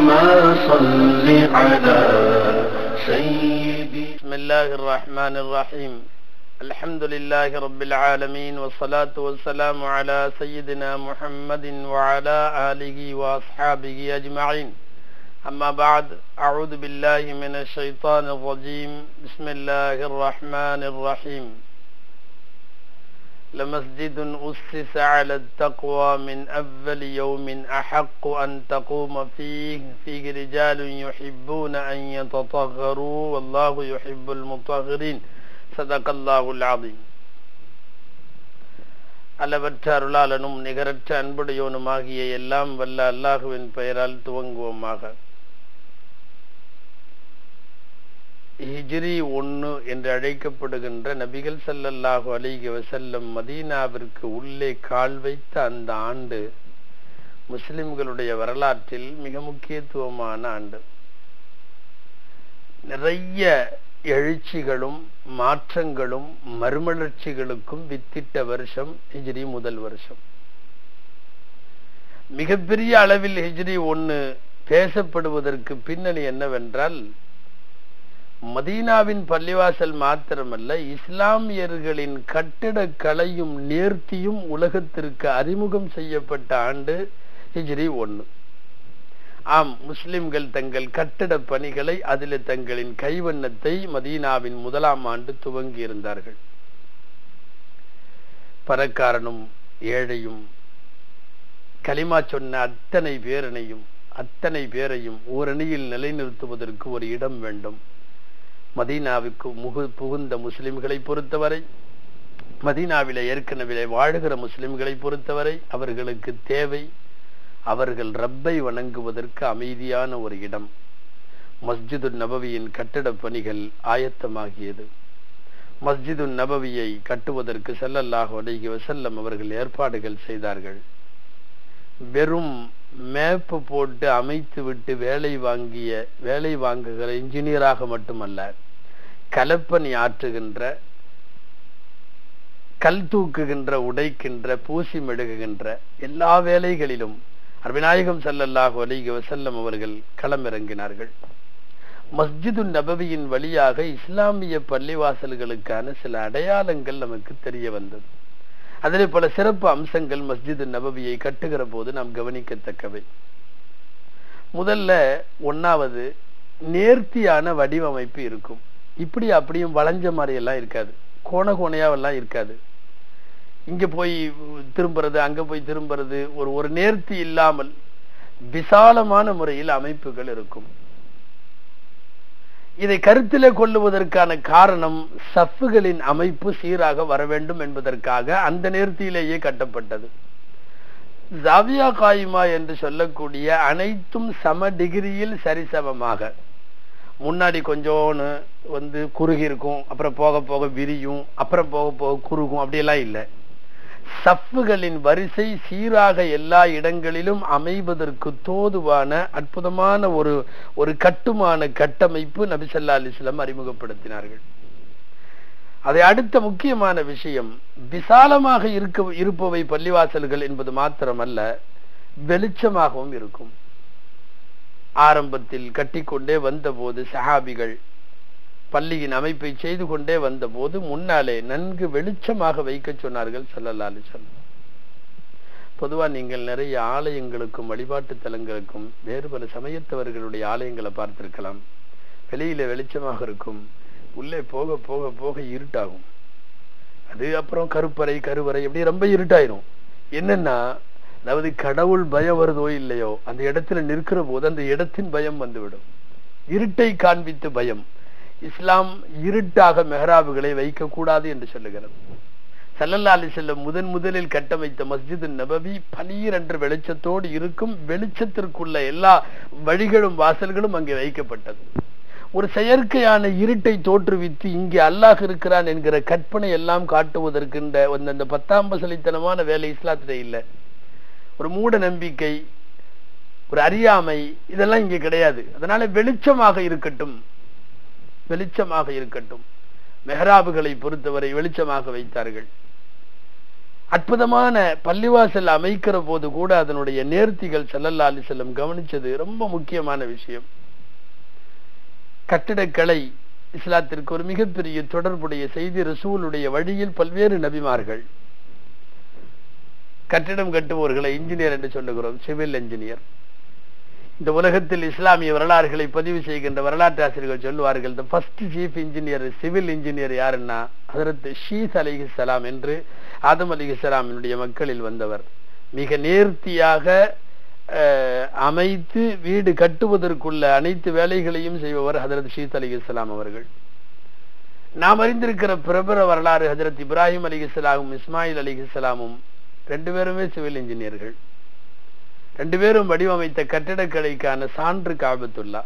اللهم صل على سيدي بسم الله الرحمن الرحيم الحمد لله رب العالمين والصلاة والسلام على سيدنا محمد وعلى آله وأصحابه أجمعين أما بعد أعوذ بالله من الشيطان الرجيم بسم الله الرحمن الرحيم لمسجد أسس على التقوى من أول يوم أحق أن تقوم فيه فيه رجال يحبون أن يتطهروا والله يحب المطهرين صدق الله العظيم அளவற்ற அருளாளனும் நிகரற்ற அன்புடையோனுமாகிய எல்லாம் வல்ல அல்லாஹுவின் பெயரால் துவங்குவோமாக ஹிஜ்ரி ஒன்று என்று அழைக்கப்படுகின்ற நபிகள் ஸல்லல்லாஹு அலைஹி வஸல்லம் மதீனாவிற்கு உள்ளே கால் வைத்த அந்த ஆண்டு முஸ்லிம்களுடைய வரலாற்றில் மிக முக்கியத்துவமான ஆண்டு நிறைய எழுச்சிகளும் மாற்றங்களும் மறுமலர்ச்சிகளுக்கும் வித்திட்ட வருஷம் ஹிஜ்ரி முதல் வருஷம் மிகப்பெரிய அளவில் ஹிஜ்ரி ஒன்று பேசப்படுவதற்கு பின்னணி என்னவென்றால் மதீனாவின் பள்ளிவாசல் மாத்திரமல்ல இஸ்லாமியர்களின் கட்டிடக் கலையும் நேர்த்தியும் உலகத்திற்கு அறிமுகம் செய்யப்பட்ட ஆண்டு ஹிஜ்ரி ஒன்று ஆம் முஸ்லிம்கள் தங்கள் கட்டட பணிகளை அதில் தங்களின் கைவண்ணத்தை மதீனாவின் முதலாம் ஆண்டு துவங்கி இருந்தார்கள் பணக்காரனும் ஏழையும் களிமா சொன்ன அத்தனை பேரனையும் அத்தனை பேரையும் ஓரணியில் நிலைநிறுத்துவதற்கு ஒரு இடம் வேண்டும் மதீனாவுக்கு முகு புகுந்த முஸ்லிம்களை பொறுத்தவரை மதீனாவில ஏற்கனவே வாழ்கிற முஸ்லிம்களை பொறுத்தவரை அவர்களுக்கு தேவை அவர்கள் ரப்பை வணங்குவதற்கு அமைதியான ஒரு இடம் மஸ்ஜிது நபவியின் கட்டட பணிகள் ஆயத்தமாகியது மஸ்ஜிது நபவியை கட்டுவதற்கு செல்லல்லாஹ் அலைஹி வசல்லம் அவர்கள் ஏற்பாடுகள் செய்தார்கள் வெறும் மேப்பு போட்டு அமைத்து விட்டு வேலை வாங்கிய வேலை வாங்குகிற இன்ஜினியராக மட்டுமல்ல கலப்பணி ஆற்றுகின்ற கல் தூக்குகின்ற உடைக்கின்ற பூசி மெழுகுகின்ற எல்லா வேலைகளிலும் அர்விநாயகம் சல்லல்லாஹு அலிக வசல்லம் அவர்கள் களமிறங்கினார்கள் மஸ்ஜிது நபவியின் வழியாக இஸ்லாமிய பள்ளிவாசல்களுக்கான சில அடையாளங்கள் நமக்கு தெரிய வந்தது அதில் பல சிறப்பு அம்சங்கள் மஸ்ஜிது நபவியை கட்டுகிற போது நாம் கவனிக்கத்தக்கவை முதல்ல ஒன்னாவது நேர்த்தியான வடிவமைப்பு இருக்கும் இப்படி அப்படியும் வளைஞ்ச மாதிரி எல்லாம் இருக்காது கோண கோணையாவெல்லாம் இருக்காது இங்க போய் திரும்புறது அங்க போய் திரும்புறது ஒரு ஒரு நேர்த்தி இல்லாமல் விசாலமான முறையில் அமைப்புகள் இருக்கும் இதை கருத்திலே கொள்ளுவதற்கான காரணம் சஃப்புகளின் அமைப்பு சீராக வர வேண்டும் என்பதற்காக அந்த நேர்த்தியிலேயே கட்டப்பட்டது ஜாவியா காயிமா என்று சொல்லக்கூடிய அனைத்தும் சம டிகிரியில் சரிசமமாக முன்னாடி கொஞ்சோன்னு வந்து குறுகி இருக்கும் அப்புறம் போக போக விரியும் அப்புறம் போக போக குறுகும் அப்படியெல்லாம் இல்லை சஃப்புகளின் வரிசை சீராக எல்லா இடங்களிலும் அமைவதற்கு தோதுவான அற்புதமான ஒரு ஒரு கட்டுமான கட்டமைப்பு நபிசல்லா அலிஸ்லாம் அறிமுகப்படுத்தினார்கள் அதை அடுத்த முக்கியமான விஷயம் விசாலமாக இருக்க இருப்பவை பள்ளிவாசல்கள் என்பது மாத்திரமல்ல வெளிச்சமாகவும் இருக்கும் ஆரம்பத்தில் கட்டிக்கொண்டே வந்தபோது சஹாபிகள் பள்ளியின் அமைப்பை செய்து கொண்டே வந்த போது முன்னாலே நன்கு வெளிச்சமாக வைக்க சொன்னார்கள் சல்லல்லா அலிசல்லம் பொதுவா நீங்கள் நிறைய ஆலயங்களுக்கும் வழிபாட்டு தலங்களுக்கும் வேறு பல சமயத்தவர்களுடைய ஆலயங்களை பார்த்திருக்கலாம் வெளியில வெளிச்சமாக இருக்கும் உள்ளே போக போக போக இருட்டாகும் அது அப்புறம் கருப்பறை கருவறை அப்படி ரொம்ப இருட்டாயிரும் என்னன்னா அதாவது கடவுள் பயம் வருதோ இல்லையோ அந்த இடத்துல நிற்கிற போது அந்த இடத்தின் பயம் வந்துவிடும் இருட்டை காண்பித்து பயம் இஸ்லாம் இருட்டாக மெஹராபுகளை வைக்க கூடாது என்று சொல்லுகிறது சல்லல்லா அலி செல்லம் முதன் முதலில் கட்டமைத்த மஸ்ஜிது நபவி பனீரென்று வெளிச்சத்தோடு இருக்கும் வெளிச்சத்திற்குள்ள எல்லா வழிகளும் வாசல்களும் அங்கே வைக்கப்பட்டது ஒரு செயற்கையான இருட்டை தோற்றுவித்து இங்கே அல்லாஹ் இருக்கிறான் என்கிற கற்பனை எல்லாம் காட்டுவதற்கின்ற அந்த பத்தாம் பசலித்தனமான வேலை இஸ்லாத்திலே இல்லை ஒரு மூட நம்பிக்கை ஒரு அறியாமை இதெல்லாம் இங்கே கிடையாது அதனால வெளிச்சமாக இருக்கட்டும் வெளிச்சமாக இருக்கட்டும் மெஹராபுகளை பொறுத்தவரை வெளிச்சமாக வைத்தார்கள் அற்புதமான பள்ளிவாசல் அமைக்கிற போது கூட அதனுடைய நேர்த்திகள் ஸல்லல்லாஹு அலைஹி வஸல்லம் கவனிச்சது ரொம்ப முக்கியமான விஷயம் கட்டிடக்கலை இஸ்லாத்திற்கு ஒரு மிகப்பெரிய தொடர்புடைய செய்தி ரசூலுடைய வழியில் பல்வேறு நபிமார்கள் கட்டிடம் கட்டுபவர்களை இன்ஜினியர் என்று சொல்லுகிறோம் சிவில் இன்ஜினியர் இந்த உலகத்தில் இஸ்லாமிய வரலாறுகளை பதிவு செய்கின்ற வரலாற்று ஆசிரியர்கள் சொல்லுவார்கள் the first chief engineer civil engineer யாருன்னா அதற்கு ஷீஸ் அலிஹிஸ்லாம் என்று ஆதம் அலிஹிஸ்லாமினுடைய மக்களில் வந்தவர் மிக நேர்த்தியாக அஹ், அமைத்து வீடு கட்டுவதற்குள்ள அனைத்து வேலைகளையும் செய்பவர் ஹதரத் ஷீத் அலிஹிஸ்லாம் அவர்கள் நாம் அறிந்திருக்கிற பிரபல வரலாறு ஹஜரத் இப்ராஹிம் அலிஹிஸ்லாமும் இஸ்மாயில் அலிஹிஸ்லாமும் ரெண்டு பேருமே சிவில் இன்ஜினியர்கள் ரெண்டு பேரும் வடிவமைத்த கட்டிடக்கலைக்கான சான்று காபத்துல்லா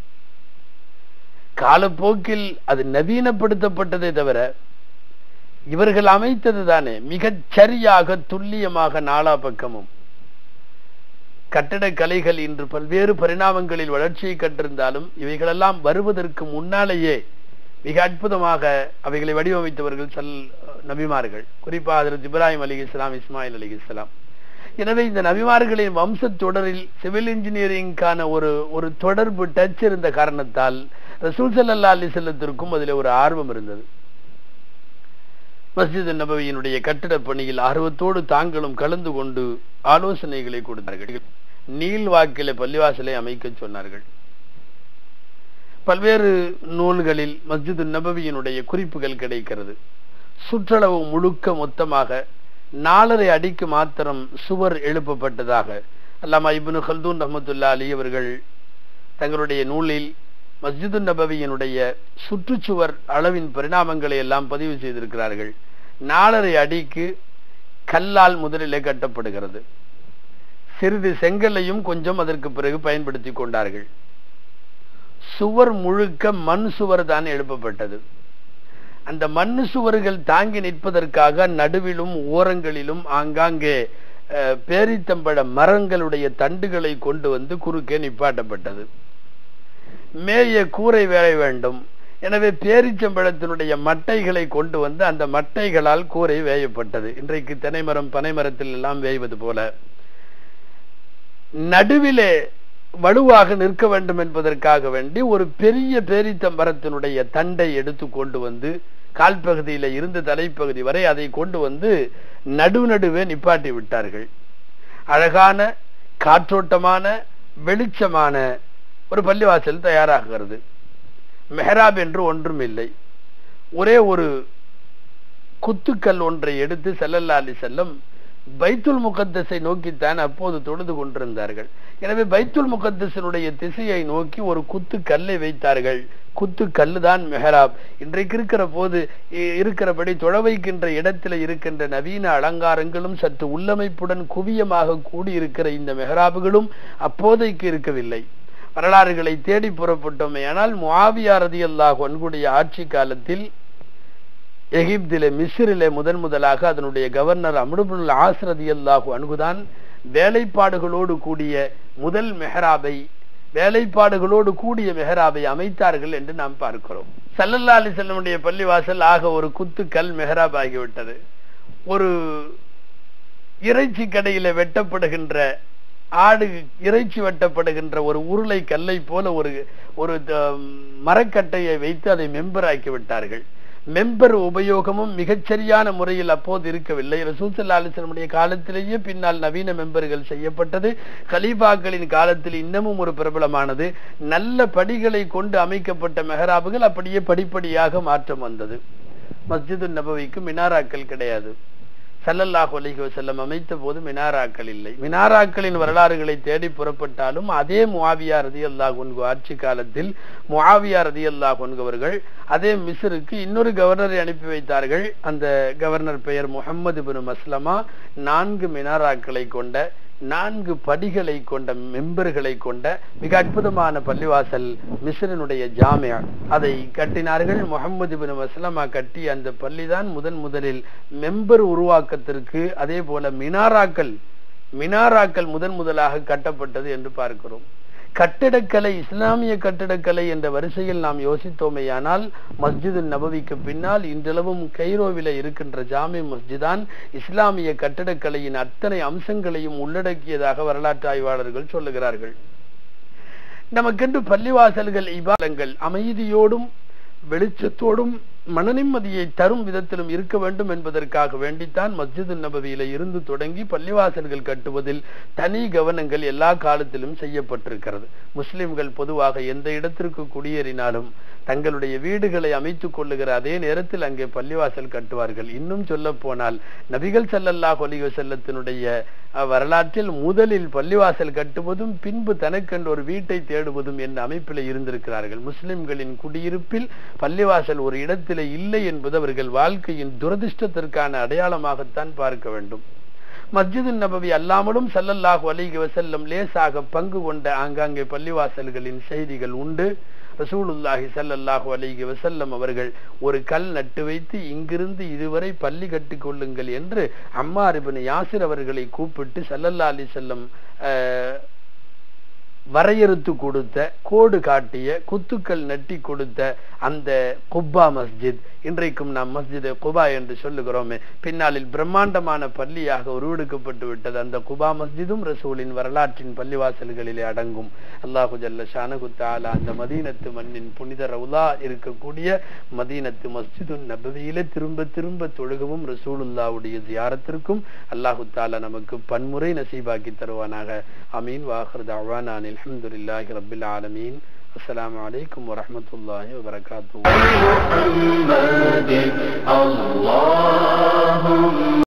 காலப்போக்கில் அது நவீனப்படுத்தப்பட்டதே தவிர இவர்கள் அமைத்தது தானே மிகச் சரியாக துல்லியமாக நாலா பக்கமும் கட்டடக்கலைகள் இன்று பல்வேறு பரிணாமங்களில் வளர்ச்சியை கண்டிருந்தாலும் இவைகளெல்லாம் வருவதற்கு முன்னாலேயே மிக அற்புதமாக அவைகளை வடிவமைத்தவர்கள் சல் நபிமார்கள் குறிப்பாக ஹஜரத் இப்ராஹிம் அலி இஸ்லாம் இஸ்மாயில் அலி இஸ்லாம் எனவே இந்த நபிமார்களின் வம்சத் தொடரில் சிவில் இன்ஜினியரிங்கான ஒரு ஒரு தொடர்பு டச் இருந்த காரணத்தால் ரசூல் ஸல்லல்லாஹு அலைஹி வஸல்லத்திற்கும் அதில் ஒரு ஆர்வம் இருந்தது மஸ்ஜித் நபவியினுடைய கட்டிடப் பணியில் ஆர்வத்தோடு தாங்களும் கலந்து கொண்டு ஆலோசனைகளை கொடுத்தார்கள் நீள் வாக்கில பள்ளிவாசலை அமைக்க சொன்னார்கள் பல்வேறு நூல்களில் மஸ்ஜித் நபவியினுடைய குறிப்புகள் கிடைக்கிறது சுற்றளவு முழுக்க மொத்தமாக நாலரை அடிக்கு மாத்திரம் சுவர் எழுப்பப்பட்டதாக அல்லாமா இப்னு ஹல்தூன் ரஹமத்துல்லா அலி அவர்கள் தங்களுடைய நூலில் மஸ்ஜிது நபவியினுடைய சுற்றுச்சுவர் அளவின் பரிணாமங்களை எல்லாம் பதிவு செய்திருக்கிறார்கள் நாலரை அடிக்கு கல்லால் முதலிலே கட்டப்படுகிறது சிறிது செங்கல்லையும் கொஞ்சம் அதற்கு பிறகு பயன்படுத்தி கொண்டார்கள் சுவர் முழுக்க மண் சுவர் தான் எழுப்பப்பட்டது அந்த மண் சுவர்கள் தாங்கி நிற்பதற்காக நடுவிலும் ஓரங்களிலும் ஆங்காங்கே அஹ், பேரித்தம்பழ மரங்களுடைய தண்டுகளை கொண்டு வந்து குறுக்கே நிப்பாட்டப்பட்டது மேய கூரை வேலை வேண்டும் எனவே பேரிச்சம்பழத்தினுடைய மட்டைகளை கொண்டு வந்து அந்த மட்டைகளால் கூரை வேயப்பட்டது இன்றைக்கு தென்னைமரம் பனைமரத்தில் எல்லாம் வேய்வது போல நடுவிலே வலுவாக நிற்க வேண்டும் என்பதற்காக வேண்டி ஒரு பெரிய பேரித்தம்பரத்தினுடைய தண்டை எடுத்து கொண்டு வந்து கால் பகுதியில இருந்து தலைப்பகுதி வரை அதை கொண்டு வந்து நடு நடுவே நிப்பாட்டி விட்டார்கள் அழகான காற்றோட்டமான வெளிச்சமான ஒரு பள்ளிவாசல் தயாராகிறது மெஹராப் என்று ஒன்றும் இல்லை ஒரே ஒரு குத்துக்கல் ஒன்றை எடுத்து செல்லல்லா அலி செல்லம் பைத்துல் முகத்தஸை நோக்கித்தான் அப்போது தொழுது கொண்டிருந்தார்கள் எனவே பைத்துல் முகத்தஸினுடைய திசையை நோக்கி ஒரு குத்து கல்லை வைத்தார்கள் குத்து கல்லுதான் மெஹராப் இன்றைக்கு இருக்கிற போது இ- இருக்கிறபடி தொழ வைக்கின்ற இடத்துல இருக்கின்ற நவீன அலங்காரங்களும் சற்று உள்ளமைப்புடன் குவியமாக கூடியிருக்கிற இந்த மெஹராபுகளும் அப்போதைக்கு இருக்கவில்லை வரலாறுகளை தேடி புறப்பட்டோமே ஆனால் முஆவியா ரதியல்லாஹு அன்குடைய ஆட்சி காலத்தில் எகிப்திலே மிஸ்ரிலே முதன் முதலாக அதனுடைய கவர்னர் அம்ருபுல் ஆஸ்ரதி அல்லாஹு அன்குதான் வேலைப்பாடுகளோடு கூடிய முதல் மெஹராபை வேலைப்பாடுகளோடு கூடிய மெஹராபை அமைத்தார்கள் என்று நாம் பார்க்கிறோம் சல்லல்லா அலி செல்லமுடைய பள்ளிவாசல் ஆக ஒரு குத்துக்கல் மெஹராப் ஆகிவிட்டது ஒரு இறைச்சி கடையில வெட்டப்படுகின்ற ஆடு இறைச்சி வெட்டப்படுகின்ற ஒரு உருளை கல்லை போல ஒரு ஒரு த- மரக்கட்டையை வைத்து அதை மெம்பர் ஆக்கி விட்டார்கள் மெம்பர் உபயோகமும் மிகச்சரியான முறையில் அப்போது இருக்கவில்லை ரசூசல்லா அலிஸ்லமுடைய காலத்திலேயே பின்னால் நவீன மெம்பர்கள் செய்யப்பட்டது கலீஃபாக்களின் காலத்தில் இன்னமும் ஒரு பிரபலமானது நல்ல படிகளை கொண்டு அமைக்கப்பட்ட மெஹராபுகள் அப்படியே படிப்படியாக மாற்றம் வந்தது மஸ்ஜிது நபவிக்கு மினாராக்கள் கிடையாது ஸல்லல்லாஹு அலைஹி வஸல்லம் அமைத்த போது மினாராக்கள் இல்லை மினாராக்களின் வரலாறுகளை தேடி புறப்பட்டாலும் அதே முஆவியா ரதியல்லாஹு அன்ஹு ஆட்சி காலத்தில் முஆவியா ரதியல்லாஹு அன்ஹு அவர்கள் அதே மிஸ்ருக்கு இன்னொரு கவர்னரை அனுப்பி வைத்தார்கள் அந்த கவர்னர் பெயர் முஹம்மது பின் மஸ்லமா நான்கு மினாராக்களை கொண்ட நான்கு படிகளை கொண்ட மெம்பர்களை கொண்ட மிக அற்புதமான பள்ளிவாசல் மிஸ்ரினுடைய ஜாமியா அதை கட்டினார்கள் முகமது பின் மஸ்லமா கட்டி அந்த பள்ளிதான் முதன் முதலில் மெம்பர் உருவாக்கத்திற்கு அதே போல மினாராக்கள் மினாராக்கள் முதன் முதலாக கட்டப்பட்டது என்று பார்க்கிறோம் கட்டிடக்கலை இஸ்லாமிய கட்டிடக்கலை என்ற வரிசையில் நாம் யோசித்தோமேயானால் மஸ்ஜிது நபவிக்கு பின்னால் இன்றளவும் கைரோவில இருக்கின்ற ஜாமி மஸ்ஜிதான் இஸ்லாமிய கட்டிடக்கலையின் அத்தனை அம்சங்களையும் உள்ளடக்கியதாக வரலாற்று ஆய்வாளர்கள் சொல்லுகிறார்கள் நமக்கென்று பள்ளிவாசல்கள் இபாலங்கள் அமைதியோடும் வெளிச்சத்தோடும் மனநிம்மதியை தரும் விதத்திலும் இருக்க வேண்டும் என்பதற்காக வேண்டித்தான் மஸ்ஜிது நபவியில இருந்து தொடங்கி பள்ளிவாசல்கள் கட்டுவதில் தனி கவனங்கள் எல்லா காலத்திலும் செய்யப்பட்டிருக்கிறது முஸ்லிம்கள் பொதுவாக எந்த இடத்திற்கு குடியேறினாலும் தங்களுடைய வீடுகளை அமைத்துக் கொள்ளுகிற அதே நேரத்தில் அங்கே பள்ளிவாசல் கட்டுவார்கள் இன்னும் சொல்ல போனால் நபிகள் ஸல்லல்லாஹு அலைஹி வஸல்லத்தினுடைய அஹ், வரலாற்றில் முதலில் பள்ளிவாசல் கட்டுவதும் பின்பு தனக்கென்று ஒரு வீட்டை தேடுவதும் என்ற அமைப்பில் இருந்திருக்கிறார்கள் முஸ்லிம்களின் குடியிருப்பில் பள்ளிவாசல் ஒரு இடத்திலே இல்லை என்பது அவர்கள் வாழ்க்கையின் துரதிர்ஷ்டத்திற்கான அடையாளமாகத்தான் பார்க்க வேண்டும் மஸ்ஜிது நபவி அல்லாமலும் ஸல்லல்லாஹு அலைஹி வஸல்லம் லேசாக பங்கு கொண்ட ஆங்காங்கே பள்ளிவாசல்களின் செய்திகள் உண்டு ரசூலுல்லாஹி ஸல்லல்லாஹு அலைஹி வஸல்லம் அவர்கள் ஒரு கல் நட்டு வைத்து இங்கிருந்து இதுவரை பள்ளி கட்டிக் கொள்ளுங்கள் என்று அம்மார் இப்னு யாசிர் அவர்களை கூப்பிட்டு ஸல்லல்லாஹு அலைஹி வஸல்லம் அஹ், வரையறுத்து கொடுத்த கோடு காட்டிய குத்துக்கள் நட்டி கொடுத்த அந்த குப்பா மஸ்ஜித் இன்றைக்கும் நாம் மஸ்ஜித் குபா என்று சொல்லுகிறோமே பின்னாளில் பிரம்மாண்டமான பள்ளியாக உருவெடுக்கப்பட்டு விட்டது அந்த குபா மஸ்ஜிதும் ரசூலின் வரலாற்றின் பள்ளிவாசல்களிலே அடங்கும் அல்லாஹு ஜல்ல ஷானகு தஆலா அந்த மதீனத்து மண்ணின் புனித ரவுலா இருக்கக்கூடிய மதீனத்து மஸ்ஜிது நபவியிலே திரும்ப திரும்ப தொழுகவும் ரசூலுல்லாவுடைய ஜியாரத்திற்கும் அல்லாஹு தாலா நமக்கு பன்முறை நசீபாக்கி தருவானாக அமீன் வாஹர் தவானான் அல்ஹம்துலில்லாஹி ரப்பில் ஆலமீன் அஸ்ஸலாமு அலைக்கும் வரஹ்மத்துல்லாஹி வபரகாத்துஹு محمد اللهم